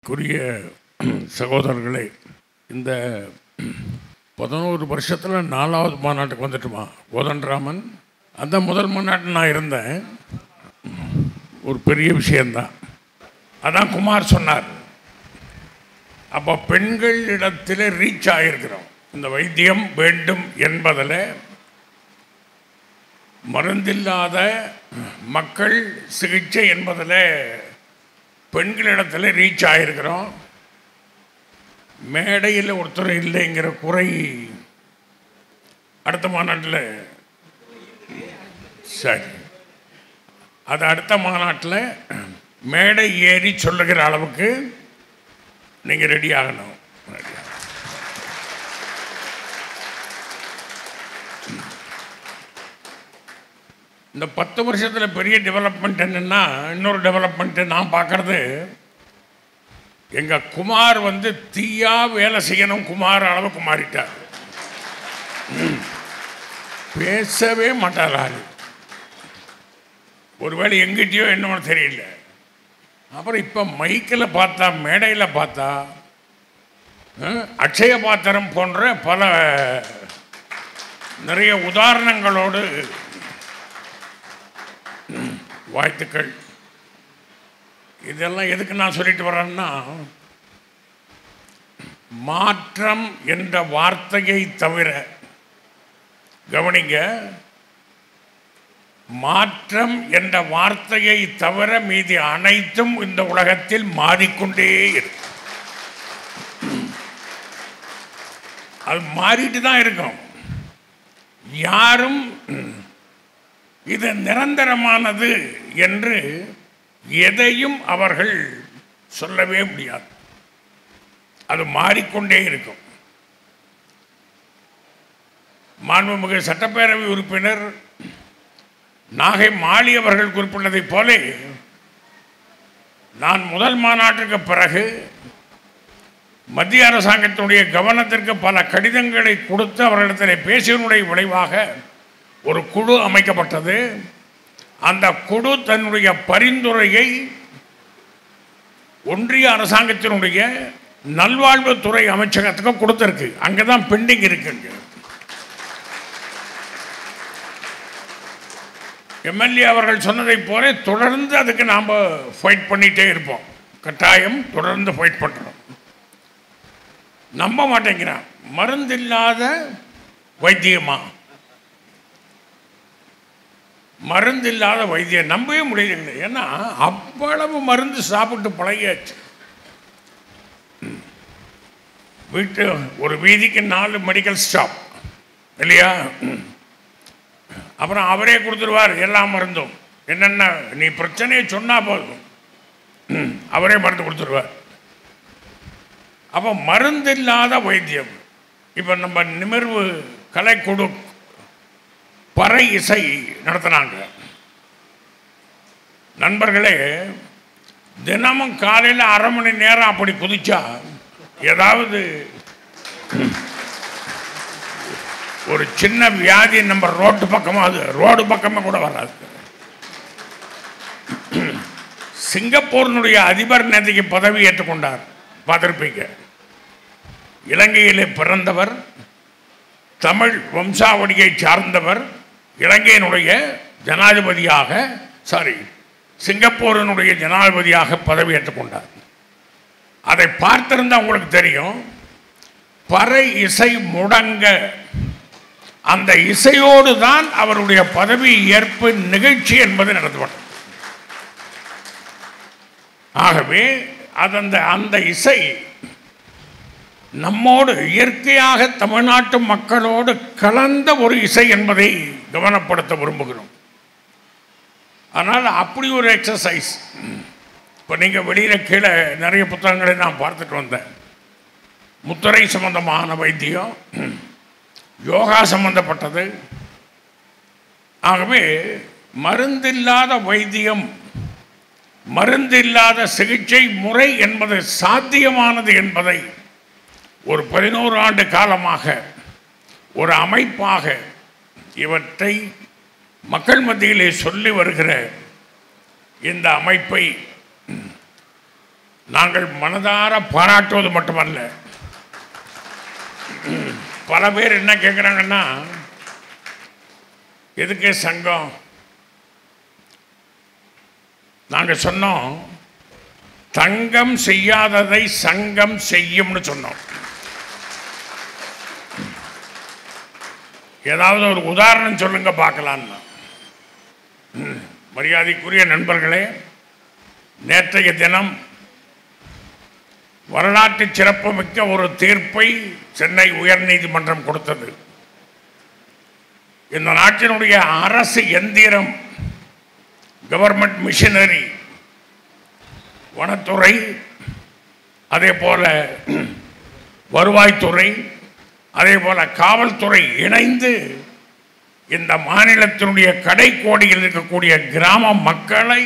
குறிய சகோதரர்களே இந்த பதினோரு வருஷத்தில் நாலாவது மாநாட்டுக்கு வந்துட்டுமா கோதண்டராமன் அந்த முதல் மாநாட்டில் நான் இருந்தேன் ஒரு பெரிய விஷயந்தான் அதான் குமார் சொன்னார் அப்போ பெண்கள் இடத்துல ரீச் ஆகிருக்கிறோம் இந்த வைத்தியம் வேண்டும் என்பதில் மருந்தில்லாத மக்கள் சிகிச்சை என்பதில் பெண்களிடத்தில் ரீச் ஆகிருக்கிறோம் மேடையில் ஒருத்தர் இல்லைங்கிற குறை அடுத்த மாநாட்டில் சரி அது அடுத்த மாநாட்டில் மேடை ஏறி சொல்லுகிற அளவுக்கு நீங்கள் ரெடி ஆகணும் இந்த பத்து வருஷத்தில் பெரிய டெவலப்மெண்ட் என்னென்னா இன்னொரு டெவலப்மெண்ட்டு நான் பார்க்குறது எங்கள் குமார் வந்து தீயா வேலை செய்யணும் குமார் அளவுக்கு மாறிட்டார் ம். பேசவே மாட்டார் ஆள் ஒருவேளை எங்கிட்டயோ என்னமோ தெரியல அப்புறம் இப்போ மைக்கில் பார்த்தா மேடையில் பார்த்தா அஹ், அக்ஷய பாத்திரம் போன்ற பல நிறைய உதாரணங்களோடு ம், வாழ்த்துக்கள் இதெல்லாம் எதுக்கு நான் சொல்லிட்டு வரேன்னா மாற்றம் என்ற வார்த்தையை தவிர கவனிங்க மாற்றம் என்ற வார்த்தையை தவிர மீதி அனைத்தும் இந்த உலகத்தில் மாறிக்கொண்டே இருக்கும் அது மாறிட்டு தான் இருக்கும் யாரும் இது நிரந்தரமானது என்று எதையும் அவர்கள் சொல்லவே முடியாது அது மாறிக்கொண்டே இருக்கும் மாண்புமிகு சட்டப்பேரவை உறுப்பினர் நாகை மாலி அவர்கள் குறிப்பிட்டதைப் போல நான் முதல் மாநாட்டுக்கு பிறகு மத்திய அரசாங்கத்தினுடைய கவனத்திற்கு பல கடிதங்களை கொடுத்து அவர்களிடத்தில் பேசியனுடைய விளைவாக ஒரு குழு அமைக்கப்பட்டது அந்த குழு தன்னுடைய பரிந்துரையை ஒன்றிய அரசாங்கத்தினுடைய நல்வாழ்வுத்துறை அமைச்சகத்துக்கு கொடுத்துருக்கு அங்கே தான் பெண்டிங் இருக்குங்க எம்எல்ஏ அவர்கள் சொன்னதைப் போல தொடர்ந்து அதுக்கு நாம் ஃபைட் பண்ணிகிட்டே இருப்போம் கட்டாயம் தொடர்ந்து ஃபைட் பண்ணுறோம் நம்ப மாட்டேங்கிறான் மருந்தில்லாத வைத்தியமா மருந்தில்லாத வைத்தியம் நம்பவே முடியல ஏன்னா அவ்வளவு மருந்து சாப்பிட்டு பழகியாச்சு வீட்டு ஒரு வீதிக்கு நாலு மெடிக்கல் ஸ்டாப் இல்லையா அப்புறம் அவரே கொடுத்துருவார் எல்லா மருந்தும் என்னென்ன நீ பிரச்சனையை சொன்னால் போதும் அவரே மருந்து கொடுத்துருவார் அப்போ மருந்து இல்லாத வைத்தியம் இப்போ நம்ம நிமிர்வு கலைக்குழு பறை இசை நடத்தினாங்க நண்பர்களே தினமும் காலையில் அரை மணி நேரம் அப்படி குதிச்சா ஏதாவது ஒரு சின்ன வியாதி நம்ம ரோட்டு பக்கமாக அது ரோடு பக்கமாக கூட வராது சிங்கப்பூரினுடைய அதிபர் நேற்றுக்கு பதவி ஏற்றுக்கொண்டார் பார்த்துருப்பீங்க இலங்கையிலே பிறந்தவர் தமிழ் வம்சாவளியை சார்ந்தவர் இலங்கையினுடைய ஜனாதிபதியாக சாரி சிங்கப்பூரினுடைய ஜனாதிபதியாக பதவி ஏற்றுக்கொண்டார் அதை பார்த்திருந்தா உங்களுக்கு தெரியும் பறை இசை முடங்க அந்த இசையோடு தான் அவருடைய பதவி ஏற்பு நிகழ்ச்சி என்பது நடத்தப்பட்டது ஆகவே அது அந்த அந்த இசை நம்மோடு இயற்கையாக தமிழ்நாட்டு மக்களோடு கலந்த ஒரு இசை என்பதை கவனப்படுத்த விரும்புகிறோம் ஆனால் அப்படி ஒரு எக்ஸசைஸ் இப்போ நீங்கள் வெளியில் கீழே நிறைய புத்தகங்களை நான் பார்த்துட்டு வந்தேன் முத்திரை சம்பந்தமான வைத்தியம் யோகா சம்பந்தப்பட்டது ஆகவே மருந்தில்லாத வைத்தியம் மருந்தில்லாத சிகிச்சை முறை என்பது சாத்தியமானது என்பதை ஒரு பதினோரு ஆண்டு காலமாக ஒரு அமைப்பாக இவற்றை மக்கள் மத்தியிலே சொல்லி வருகிற இந்த அமைப்பை நாங்கள் மனதார பாராட்டுவது மட்டுமல்ல பல பேர் என்ன கேட்குறாங்கன்னா எதுக்கு சங்கம் நாங்கள் சொன்னோம் தங்கம் செய்யாததை சங்கம் செய்யும்னு சொன்னோம் ஏதாவது ஒரு உதாரணம் சொல்லுங்க பார்க்கலான்னு ம், மரியாதைக்குரிய நண்பர்களே நேற்றைய தினம் வரலாற்று சிறப்புமிக்க ஒரு தீர்ப்பை சென்னை உயர்நீதிமன்றம் கொடுத்தது இந்த நாட்டினுடைய அரசு எந்திரம் கவர்மெண்ட் மிஷினரி வனத்துறை அதே போல வருவாய்த்துறை அதே போல காவல்துறை இணைந்து இந்த மாநிலத்தினுடைய கடைக்கோடியில் இருக்கக்கூடிய கிராம மக்களை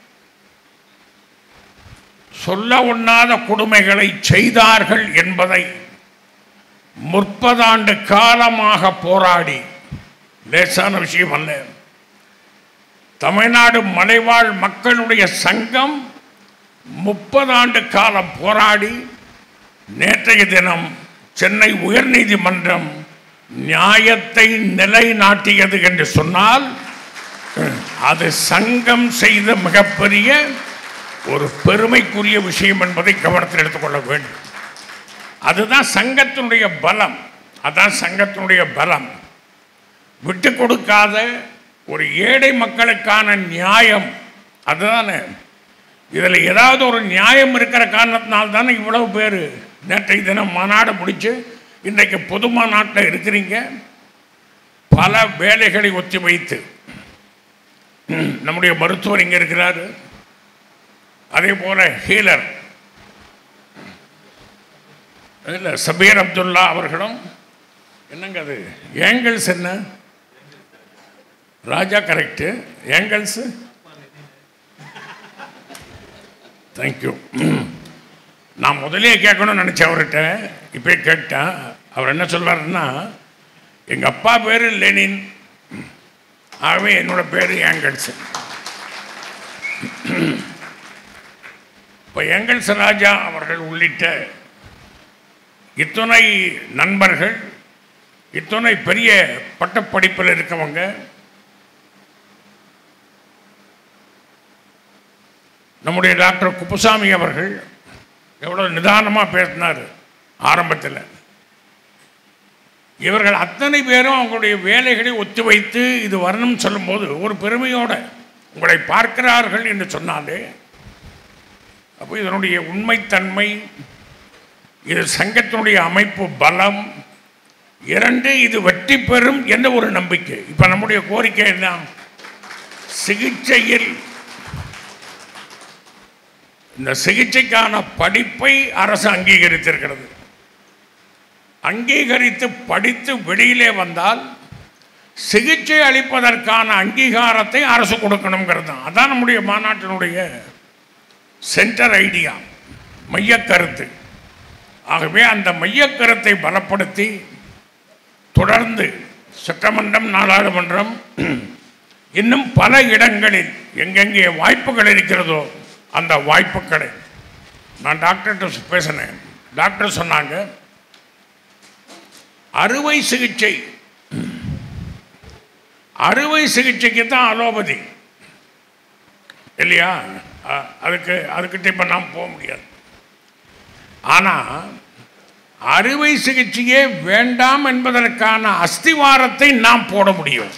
சொல்ல உண்ணாத கொடுமைகளை செய்தார்கள் என்பதை முப்பதாண்டு காலமாக போராடி லேசான விஷயம் அல்ல தமிழ்நாடு மலைவாழ் மக்களுடைய சங்கம் முப்பதாண்டு காலம் போராடி நேற்றைய தினம் சென்னை உயர்நீதிமன்றம் நியாயத்தை நிலைநாட்டியது என்று சொன்னால் அது சங்கம் செய்த மிகப்பெரிய ஒரு பெருமைக்குரிய விஷயம் என்பதை கவனத்தில் எடுத்துக்கொள்ள வேண்டும் அதுதான் சங்கத்தினுடைய பலம் அதான் சங்கத்தினுடைய பலம் விட்டு கொடுக்காத ஒரு ஏழை மக்களுக்கான நியாயம் அதுதானே இதில் ஏதாவது ஒரு நியாயம் இருக்கிற காரணத்தினால தானே இவ்வளவு பேர் நேற்றைய தினம் மாநாடு முடிச்சு இன்றைக்கு பொது மாநாட்டில் இருக்கிறீங்க பல வேலைகளை ஒத்தி வைத்து ம், நம்முடைய மருத்துவர் இங்கே இருக்கிறாரு அதே போல ஹீலர் இல்லை சபீர் அப்துல்லா அவர்களும் என்னங்க அது ஏங்கல்ஸ் என்ன ராஜா கரெக்டு ஏங்கல்ஸு தேங்க்யூ நான் முதலே கேட்கணும்னு நினச்சேன் அவர்கிட்ட இப்போ கேட்டேன் அவர் என்ன சொல்றாருன்னா எங்கள் அப்பா பேர் லெனின் ஆகவே என்னோட பேர் ஏங்கல்ஸ் இப்போ ஏங்கல்ஸ் ராஜா அவர்கள் உள்ளிட்ட இத்துணை நண்பர்கள் இத்துணை பெரிய பட்டப்படிப்பில் இருக்கவங்க நம்முடைய டாக்டர் குப்புசாமி அவர்கள் எவ்வளோ நிதானமாக பேசினார் ஆரம்பத்தில் இவர்கள் அத்தனை பேரும் அவங்களுடைய வேலைகளை ஒத்துவைத்து இது வரணும்னு சொல்லும்போது ஒரு பெருமையோட உங்களை பார்க்கிறார்கள் என்று சொன்னாலே அப்போ இதனுடைய உண்மைத்தன்மை இது சங்கத்தினுடைய அமைப்பு பலம் இரண்டு இது வெற்றி பெறும் என்ற ஒரு நம்பிக்கை இப்போ நம்முடைய கோரிக்கை என்ன சிகிச்சையில் இந்த சிகிச்சைக்கான படிப்பை அரசு அங்கீகரித்திருக்கிறது அங்கீகரித்து படித்து வெளியிலே வந்தால் சிகிச்சை அளிப்பதற்கான அங்கீகாரத்தை அரசு கொடுக்கணுங்கிறது தான் அதான் நம்முடைய மாநாட்டினுடைய சென்டர் ஐடியா மையக்கருத்து ஆகவே அந்த மையக்கருத்தை பலப்படுத்தி தொடர்ந்து சட்டமன்றம் நாடாளுமன்றம் இன்னும் பல இடங்களில் எங்கெங்கே வாய்ப்புகள் இருக்கிறதோ அந்த வாய்ப்புகளை நான் டாக்டர்கிட்ட பேசினேன் டாக்டர் சொன்னாங்க அறுவை சிகிச்சை அறுவை சிகிச்சைக்கு தான் அலோபதி இல்லையா அ- அதுக்கு அதுக்கிட்ட இப்போ நாம் போக முடியாது ஆனால் அறுவை சிகிச்சையே வேண்டாம் என்பதற்கான அஸ்திவாரத்தை நாம் போட முடியும்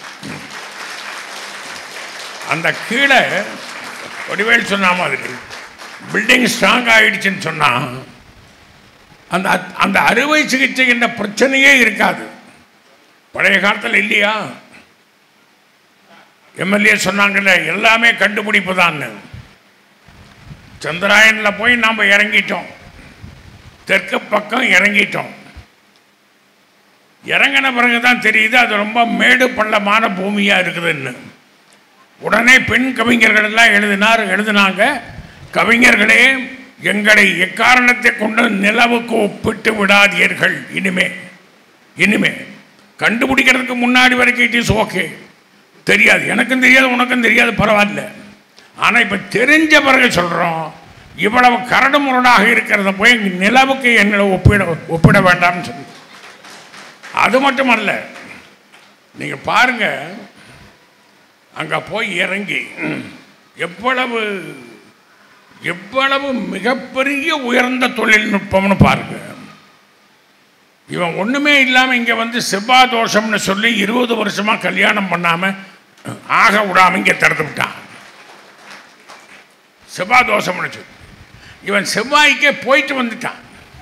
அந்த கீழே வடிவேல் சொன்ன மாதிரி பில்டிங் ஸ்ட்ராங் ஆயிடுச்சுன்னு சொன்னா அந்த அந்த அறுவை சிகிச்சை என்ற பிரச்சனையே இருக்காது பழைய காலத்தில் இல்லையா எம்எல்ஏ சொன்னாங்கல்ல எல்லாமே கண்டுபிடிப்பு தான்னு சந்திராயனில் போய் நாம் இறங்கிட்டோம் தெற்கு பக்கம் இறங்கிட்டோம் இறங்கின பிறகு தான் தெரியுது அது ரொம்ப மேடு பள்ளமான பூமியாக இருக்குதுன்னு உடனே பெண் கவிஞர்கள் எல்லாம் எழுதினார் எழுதினாங்க கவிஞர்களே எங்களை எக்காரணத்தை கொண்டு நிலவுக்கு ஒப்பிட்டு விடாதீர்கள் இனிமே இனிமே கண்டுபிடிக்கிறதுக்கு முன்னாடி வரைக்கும் இட் இஸ் ஓகே தெரியாது எனக்கும் தெரியாது உனக்கும் தெரியாது பரவாயில்ல ஆனால் இப்போ தெரிஞ்ச பிறகு சொல்கிறோம் இவ்வளவு கரடு முரடாக இருக்கிறத போய் நிலவுக்கு எங்களை ஒப்பிட ஒப்பிட வேண்டாம்னு சொல்லி அது மட்டுமல்ல நீங்க பாருங்க அங்க போய் இறங்கி எவ்வளவு எவ்வளவு மிகப்பெரிய உயர்ந்த தொழில்நுட்பம்னு பாருங்க இவன் ஒண்ணுமே இல்லாம இங்க வந்து செவ்வாய் தோஷம்னு சொல்லி இருபது வருஷமா கல்யாணம் பண்ணாம ஆக விடாம இங்க திறந்து விட்டான் செவ்வாய் தோஷம்னு சொல்லி இவன் செவ்வாய்க்கே போயிட்டு வந்துட்டான்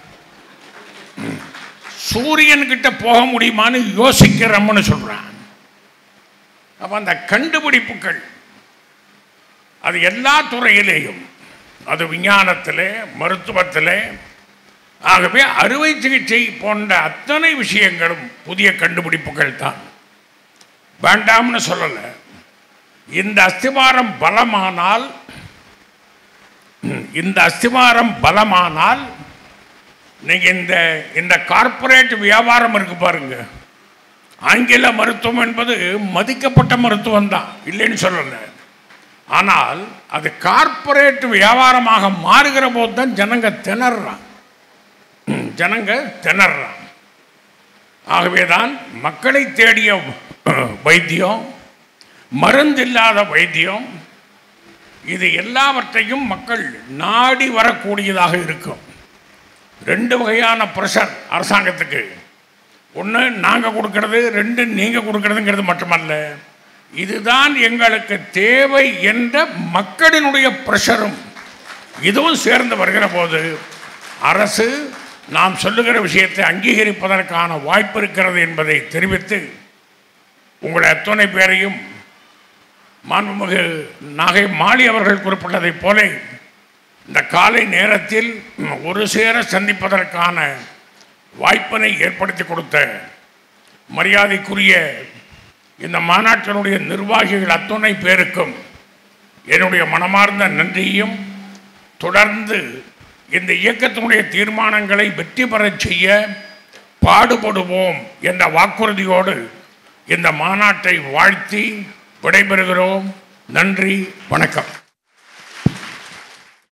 சூரியன் கிட்ட போக முடியுமான்னு யோசிக்கிறோம்னு சொல்றான் அப்ப அந்த கண்டுபிடிப்புகள் அது எல்லா துறையிலேயும் அது விஞ்ஞானத்திலே மருத்துவத்திலே ஆகவே அறுவை சிகிச்சை போன்ற அத்தனை விஷயங்களும் புதிய கண்டுபிடிப்புகள் தான் வேண்டாம்னு சொல்லலை இந்த அஸ்திவாரம் பலமானால் ம், இந்த அஸ்திவாரம் பலமானால் நீங்க இந்த இந்த கார்ப்பரேட் வியாபாரம் இருக்கு பாருங்க ஆங்கில மருத்துவம் என்பது மதிக்கப்பட்ட மருத்துவம் தான் இல்லைன்னு சொல்லலை ஆனால் அது கார்ப்பரேட் வியாபாரமாக மாறுகிற போது தான் ஜனங்க திணறான் ம், ஜனங்க திணறான் ஆகவே தான் மக்களை தேடிய அஹ், வைத்தியம் மருந்தில்லாத வைத்தியம் இது எல்லாவற்றையும் மக்கள் நாடி வரக்கூடியதாக இருக்கும் ரெண்டு வகையான ப்ரெஷர் அரசாங்கத்துக்கு ஒன்று நாங்கள் கொடுக்கறது ரெண்டு நீங்கள் கொடுக்கறதுங்கிறது மட்டுமல்ல இதுதான் எங்களுக்கு தேவை என்ற மக்களினுடைய ப்ரெஷரும் இதுவும் சேர்ந்து வருகிற போது அரசு நாம் சொல்லுகிற விஷயத்தை அங்கீகரிப்பதற்கான வாய்ப்பு இருக்கிறது என்பதை தெரிவித்து உங்களை அத்தனை பேரையும் மாண்புமிகு நாகை மாலி அவர்கள் குறிப்பிட்டதைப் போல இந்த காலை நேரத்தில் ம், ஒரு சேர சந்திப்பதற்கான வாய்ப்பினை ஏற்படுத்தி கொடுத்த மரியாதைக்குரிய இந்த மாநாட்டினுடைய நிர்வாகிகள் அத்துணை பேருக்கும் என்னுடைய மனமார்ந்த நன்றியையும் தொடர்ந்து இந்த இயக்கத்தினுடைய தீர்மானங்களை வெற்றி பெறச் செய்ய பாடுபடுவோம் என்ற வாக்குறுதியோடு இந்த மாநாட்டை வாழ்த்தி விடைபெறுகிறோம் நன்றி வணக்கம்